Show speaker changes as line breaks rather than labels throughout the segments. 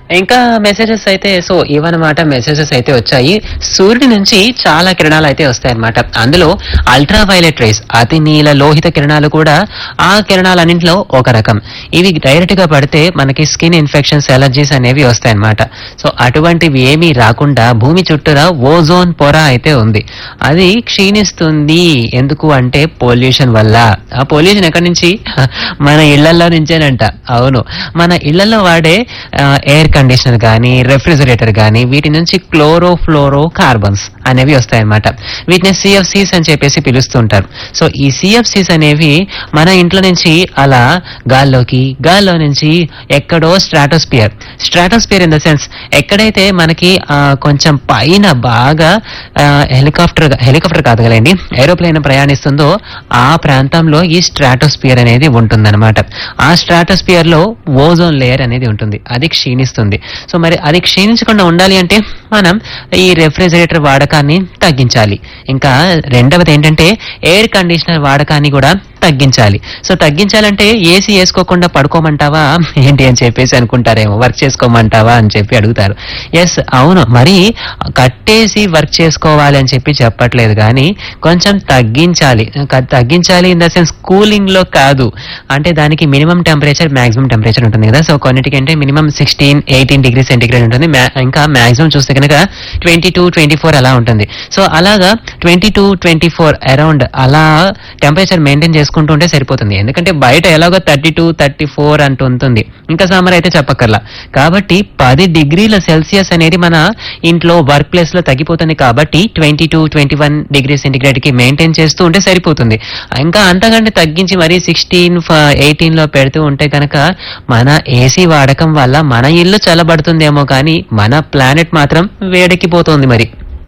ఇంకా మెసేజెస్ అయితే సో ఇవన్నమాట మెసేజెస్ అయితే వచ్చాయి సూర్యుడి నుంచి చాలా కిరణాలు అయితే వస్తాయి అనమాట అందులో అల్ట్రా వైలెట్ రేస్ అతి నీల లోహిత కిరణాలు కూడా ఆ కిరణాలన్నింటిలో ఒక రకం ఇవి డైరెక్ట్ గా పడితే మనకి స్కిన్ ఇన్ఫెక్షన్స్ ఎలర్జీస్ అనేవి వస్తాయి అనమాట సో అటువంటివి ఏమీ రాకుండా భూమి చుట్టూరా ఓజోన్ పొర అయితే ఉంది అది క్షీణిస్తుంది ఎందుకు అంటే పొల్యూషన్ వల్ల ఆ పొల్యూషన్ ఎక్కడి నుంచి మన ఇళ్లలో నుంచేనంట అవును మన ఇళ్లలో వాడే ఎయిర్ కండిషనర్ కానీ రెఫ్రిజరేటర్ కానీ వీటి నుంచి క్లోరో ఫ్లోరో కార్బన్స్ అనేవి వస్తాయన్నమాట వీటిని సిఎఫ్సిస్ అని చెప్పేసి పిలుస్తుంటారు సో ఈ సిఎఫ్సిస్ అనేవి మన ఇంట్లో నుంచి అలా గాల్లోకి గాల్లో నుంచి ఎక్కడో stratosphere stratosphere in the sense ఎక్కడైతే మనకి ఆ, కొంచెం పైన బాగా హెలికాప్టర్ హెలికాప్టర్ కాదు కదండి ఏరోప్లేన్ ప్రయాణిస్తుందో ఆ ప్రాంతంలో ఈ స్ట్రాటోస్పియర్ అనేది ఉంటుందన్నమాట ఆ స్ట్రాటోస్పియర్ లో ఓజోన్ లేయర్ అనేది ఉంటుంది అది క్షీణిస్తుంది సో మరి అది క్షీణించకుండా ఉండాలి అంటే మనం ఈ రెఫ్రిజిరేటర్ వాడకాన్ని తగ్గించాలి ఇంకా రెండవది ఏంటంటే ఎయిర్ కండిషనర్ వాడకాన్ని కూడా తగ్గించాలి సో తగ్గించాలంటే ఏసీ వేసుకోకుండా పడుకోమంటావా ఏంటి అని చెప్పేసి అనుకుంటారేమో వర్క్ చేసుకోమంటావా అని చెప్పి అడుగుతారు ఎస్ అవును మరి కట్టేసి వర్క్ చేసుకోవాలి అని చెప్పి చెప్పట్లేదు కానీ కొంచెం తగ్గించాలి క- తగ్గించాలి ఇన్ ద సెన్స్ కూలింగ్ లో కాదు అంటే దానికి మినిమం టెంపరేచర్ మాక్సిమం టెంపరేచర్ ఉంటుంది కదా సో కొన్నిటికంటే minimum sixteen eighteen degree centigrade ఉంటుంది మా- ఇంకా మాక్సిమం చూస్తే కనుక ట్వంటీ టూ ట్వంటీ ఫోర్ అలా ఉంటుంది సో అలాగా twenty two twenty four around అలా టెంపరేచర్ మెయింటైన్ చేసుకుంటూ ఉంటే సరిపోతుంది ఎందుకంటే బయట ఎలాగో థర్టీ టూ థర్టీ ఫోర్ అంటూ ఉంటుంది ఇంకా సమ్మర్ అయితే చెప్పక్కర్లా కాబట్టి పది డిగ్రీల సెల్సియస్ అనేది మన ఇంట్లో వర్క్ ప్లేస్ లో తగ్గిపోతుంది కాబట్టి twenty two twenty one degree centigrade కి మెయింటైన్ చేస్తూ ఉంటే సరిపోతుంది ఇంకా అంతకంటే తగ్గించి మరి సిక్స్టీన్ ఎయిటీన్ లో పెడుతూ ఉంటే కనుక మన ఏసీ వాడకం వల్ల మన ఇల్లు చల్లబడుతుందేమో కానీ మన ప్లానెట్ మాత్రం వేడెక్కిపోతుంది మరి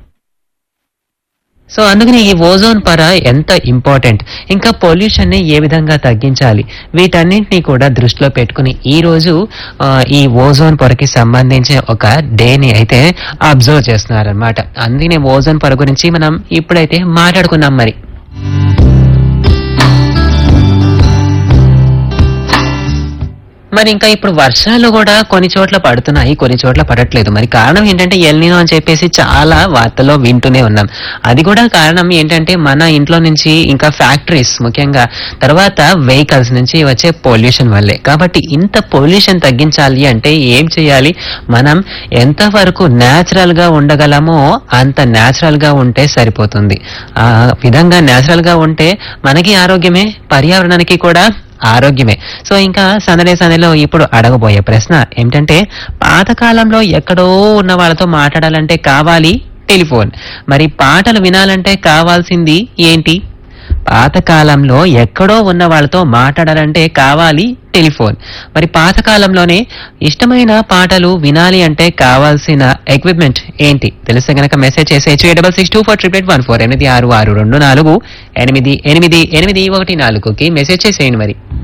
సో అందుకని ఈ ఓజోన్ పొర ఎంత ఇంపార్టెంట్ ఇంకా పొల్యూషన్ ని ఏ విధంగా తగ్గించాలి వీటన్నింటినీ కూడా దృష్టిలో పెట్టుకుని ఈ రోజు ఆ, ఈ ఓజోన్ పొరకి సంబంధించిన ఒక డేని అయితే అబ్జర్వ్ చేస్తున్నారనమాట అందుకనే ఓజోన్ పొర గురించి మనం ఇప్పుడైతే మాట్లాడుకున్నాం మరి మరి ఇంకా ఇప్పుడు వర్షాలు కూడా కొన్ని చోట్ల పడుతున్నాయి కొన్ని చోట్ల పడట్లేదు మరి కారణం ఏంటంటే ఎల్నినో అని చెప్పేసి చాలా వార్తల్లో వింటూనే ఉన్నాం అది కూడా కారణం ఏంటంటే మన ఇంట్లో నుంచి ఇంకా ఫ్యాక్టరీస్ ముఖ్యంగా తర్వాత వెహికల్స్ నుంచి వచ్చే పొల్యూషన్ వల్లే కాబట్టి ఇంత పొల్యూషన్ తగ్గించాలి అంటే ఏం చేయాలి మనం ఎంతవరకు న్యాచురల్ గా ఉండగలమో అంత న్యాచురల్ గా ఉంటే సరిపోతుంది ఆ విధంగా న్యాచురల్ గా ఉంటే మనకి ఆరోగ్యమే పర్యావరణానికి కూడా ఆరోగ్యమే సో ఇంకా సందడే సందడిలో ఇప్పుడు అడగబోయే ప్రశ్న ఏమిటంటే పాతకాలంలో ఎక్కడో ఉన్న వాళ్ళతో మాట్లాడాలంటే కావాలి టెలిఫోన్ మరి పాటలు వినాలంటే కావాల్సింది ఏంటి పాతకాలంలో ఎక్కడో ఉన్న వాళ్ళతో మాట్లాడాలంటే కావాలి టెలిఫోన్ మరి పాతకాలంలోనే ఇష్టమైన పాటలు వినాలి అంటే కావాల్సిన ఎక్విప్మెంట్ ఏంటి తెలిస్తే గనక మెసేజ్ చేసేయచ్చు double six two four triple one four ఎనిమిది ఆరు ఆరు రెండు నాలుగు ఎనిమిది ఎనిమిది ఎనిమిది ఒకటి నాలుగుకి మెసేజ్ చేసేయండి మరి